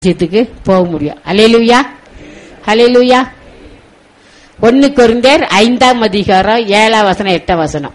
ராஜ்யத்துக்கு போக முடியும் அலையலுயா அலையலுயா ஒன்னு கொரிந்தேர் ஐந்தாம் அதிகாரம் ஏழாம் வசனம் எட்டாம் வசனம்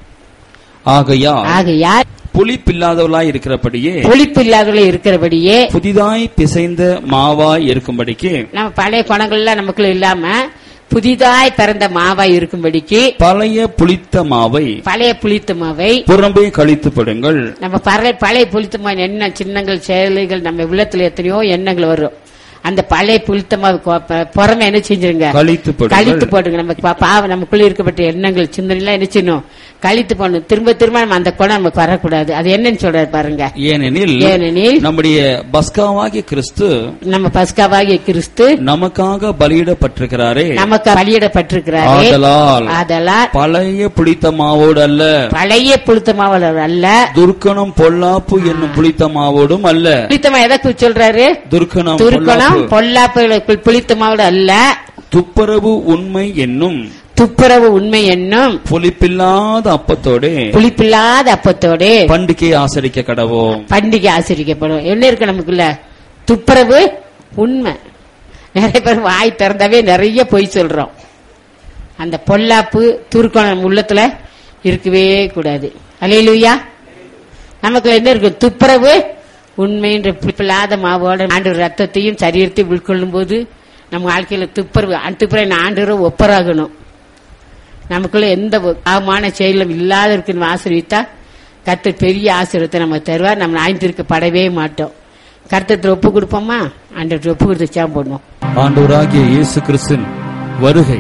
ஆகையால் ஆகையால் புளிப்பில்லாதவளாய் இருக்கிறபடியே புளிப்பில்லாதவர்கள் இருக்கிறபடியே புதிதாய் பிசைந்த மாவாய் இருக்கும்படிக்கு நம்ம பழைய குணங்கள்லாம் நமக்குள்ள இல்லாம புதிதாய் பிறந்த மாவாய் இருக்கும்படிக்கு பழைய புளித்த மாவை பழைய புளித்த மாவை புறம்பே கழித்து படுங்கள் நம்ம பழைய பழைய புளித்த மாவு என்ன சின்னங்கள் செயல்கள் நம்ம உள்ளத்துல எத்தனையோ எண்ணங்கள் வரும் அந்த பழைய புளித்த மாவு கொ- ப- புறமே என்ன செஞ்சிருங்க கழித்து கழித்து படுங்கள் போடுங்க நம்ம பா- பாவம் நமக்குள்ள இருக்கப்பட்ட எண்ணங்கள் சிந்தனை எல்லாம் என்ன செய்யணும் கழித்து போடணும் திரும்ப திரும்ப நம்ம அந்த குணம் நமக்கு வரக்கூடாது அது என்னன்னு சொல்றாரு பாருங்க ஏனெனில் ஏனெனில் நம்முடைய பஸ்காவாகிய கிறிஸ்து நம்ம பஸ்காவாகிய கிறிஸ்து நமக்காக பலியிடப்பட்டிருக்கிறாரே நமக்கு பலியிடப்பட்டிருக்கிறாரே ஆதலால் ஆதலால் பழைய புளித்த மாவோடு அல்ல பழைய புளித்த மாவளர் அல்ல துர்க்கணம் பொல்லாப்பு என்னும் புளித்த மாவோடும் அல்ல புளித்த மாவு எதை குறிச்சு சொல்றாரு துர்க்கணம் துருக்கணம் பொல்லாப்பு பொல்லாப்பு புளித்த மாவோட அல்ல துப்புரவு உண்மை என்னும் துப்புரவு உண்மை என்னும் புளிப்பில்லாத அப்பத்தோடு புளிப்பில்லாத அப்பத்தோடு பண்டிகை ஆசரிக்க கடவோம் பண்டிகை ஆசிரிக்கப்படும் என்ன இருக்கு நமக்குள்ள துப்புரவு உண்மை நிறைய பேர் வாய் திறந்தாவே நிறைய பொய் சொல்றோம் அந்த பொல்லாப்பு துருக்கம் நம்ம உள்ளத்துல இருக்கவே கூடாது அலையிலுயா நமக்குள்ள என்ன இருக்கு துப்புரவு உண்மைன்ற புளிப்பில்லாத மாவோட ஆண்டு ரத்தத்தையும் சரீரத்தையும் உட்கொள்ளும் போது நம்ம வாழ்க்கையில துப்புரவு அந்த துப்புரவு ஆண்டு ஒப்பராகணும் நமக்குள்ள எந்த ஒரு பாவமான செயலும் இல்லாத இருக்குன்னு ஆசிரியத்தா கர்த்தர் பெரிய ஆசீர்வாதத்தை நம்ம தருவார் நம்ம ஆய்ந்திருக்கப்படவே மாட்டோம் கர்த்தத்தில் ஒப்பு கொடுப்போமா அந்த ஒப்பு கொடுத்து சேம் போடணும் ஆண்டவராகிய இயேசு கிறிஸ்தின் வருகை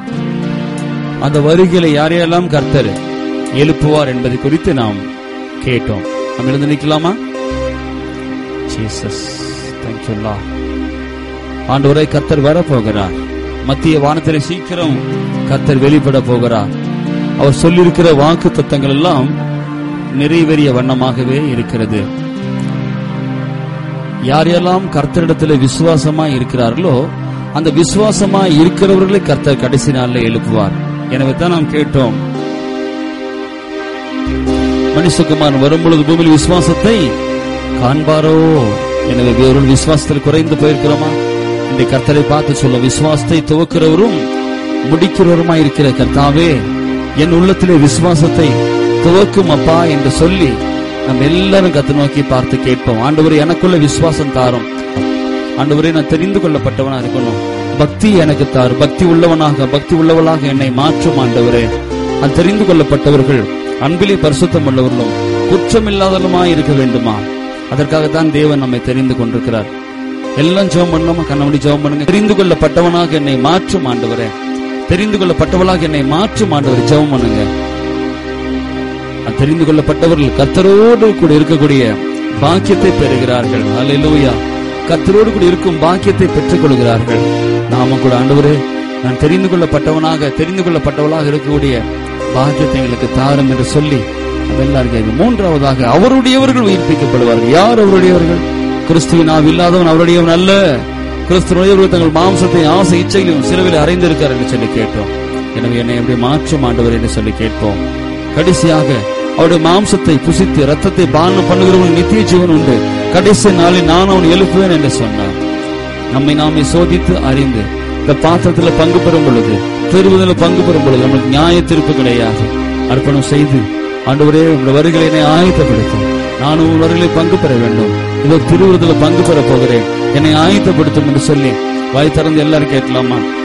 அந்த வருகையில யாரையெல்லாம் கர்த்தர் எழுப்புவார் என்பதை குறித்து நாம் கேட்டோம் நம்ம எழுந்து நிக்கலாமா ஜீசஸ் தேங்க்யூல்லா ஆண்டவரை கர்த்தர் வர போகிறார் மத்திய வானத்திலே சீக்கிரம் கர்த்தர் வெளிப்பட போகிறார் அவர் சொல்லியிருக்கிற வாக்கு தத்தங்கள் எல்லாம் நிறைவேறிய வண்ணமாகவே இருக்கிறது யாரெல்லாம் கர்த்தரிடத்தில் விசுவாசமா இருக்கிறார்களோ அந்த விசுவாசமா இருக்கிறவர்களை கர்த்தர் கடைசி நாளில் எழுப்புவார் எனவே தான் நாம் கேட்டோம் மனுஷகுமார் வரும்பொழுது பூமியில் விசுவாசத்தை காண்பாரோ எனவே வேறொரு விசுவாசத்தில் குறைந்து போயிருக்கிறோமா இந்த கர்த்தரை பார்த்து சொல்ல விசுவாசத்தை துவக்கிறவரும் முடிக்கிறவருமா இருக்கிற கர்த்தாவே என் உள்ளத்திலே விசுவாசத்தை துவக்கும் அப்பா என்று சொல்லி நம்ம எல்லாரும் கத்து நோக்கி பார்த்து கேட்போம் ஆண்டவரே எனக்குள்ள விசுவாசம் தாரும் ஆண்டவரே நான் தெரிந்து கொள்ளப்பட்டவனா இருக்கணும் பக்தி எனக்கு தார் பக்தி உள்ளவனாக பக்தி உள்ளவளாக என்னை மாற்றும் ஆண்டவரே நான் தெரிந்து கொள்ளப்பட்டவர்கள் அன்பிலே பரிசுத்தம் உள்ளவர்களும் குற்றமில்லாதவருமாய் இருக்க வேண்டுமா அதற்காகத்தான் தேவன் நம்மை தெரிந்து கொண்டிருக்கிறார் எல்லாம் ஜெபம் பண்ணாம கண்ணமணி ஜெபம் பண்ணுங்க தெரிந்து கொள்ளப்பட்டவனாக என்னை மாற்றும் ஆண்டவரே தெரிந்து கொள்ளப்பட்டவளாக என்னை மாற்றும் ஆண்டவர் ஜெபம் பண்ணுங்க நான் தெரிந்து கொள்ளப்பட்டவர்கள் கர்த்தரோடு கூட இருக்கக்கூடிய பாக்கியத்தை பெறுகிறார்கள் அல்லேலூயா கர்த்தரோடு கூட இருக்கும் பாக்கியத்தை பெற்றுக் கொள்கிறார்கள் நாம கூட ஆண்டவரே நான் தெரிந்து கொள்ளப்பட்டவனாக தெரிந்து கொள்ளப்பட்டவளாக இருக்கக்கூடிய பாக்கியத்தை எங்களுக்கு தாரும் என்று சொல்லி நம்ம எல்லாருக்கும் மூன்றாவதாக அவருடையவர்கள் உயிர்ப்பிக்கப்படுவார்கள் யார் அவருடையவர்கள் கிறிஸ்துவின் ஆவி இல்லாதவன் அவருடையவன் அல்ல கிறிஸ்துவர்கள் தங்கள் மாம்சத்தை ஆசை இச்சையிலும் சிலுவையில் அறைந்திருக்கார் என்று சொல்லி கேட்டோம் எனவே என்னை எப்படி மாற்றும் ஆண்டவர் என்று சொல்லி கேட்போம் கடைசியாக அவருடைய மாம்சத்தை புசித்து ரத்தத்தை பானம் பண்ணுகிறவர்கள் நித்திய ஜீவன் உண்டு கடைசி நாளில் நான் அவன் எழுப்புவேன் என்று சொன்னார் நம்மை நாமே சோதித்து அறிந்து இந்த பாத்திரத்தில் பங்கு பெறும் பொழுது பெறுவதில் பங்கு பெறும் பொழுது நமக்கு நியாய தீர்ப்பு கிடையாது அர்ப்பணம் செய்து ஆண்டவரே உங்களுடைய வருகளை என்னை ஆயத்தப்படுத்தும் நானும் உங்கள் வருகளை பங்கு பெற வேண்டும் இதோ திருவுருதில் பங்கு பெற போகிறேன் என்னை ஆயத்தப்படுத்தும் என்று சொல்லி வாய் திறந்து எல்லாரும் கேட்கலாமா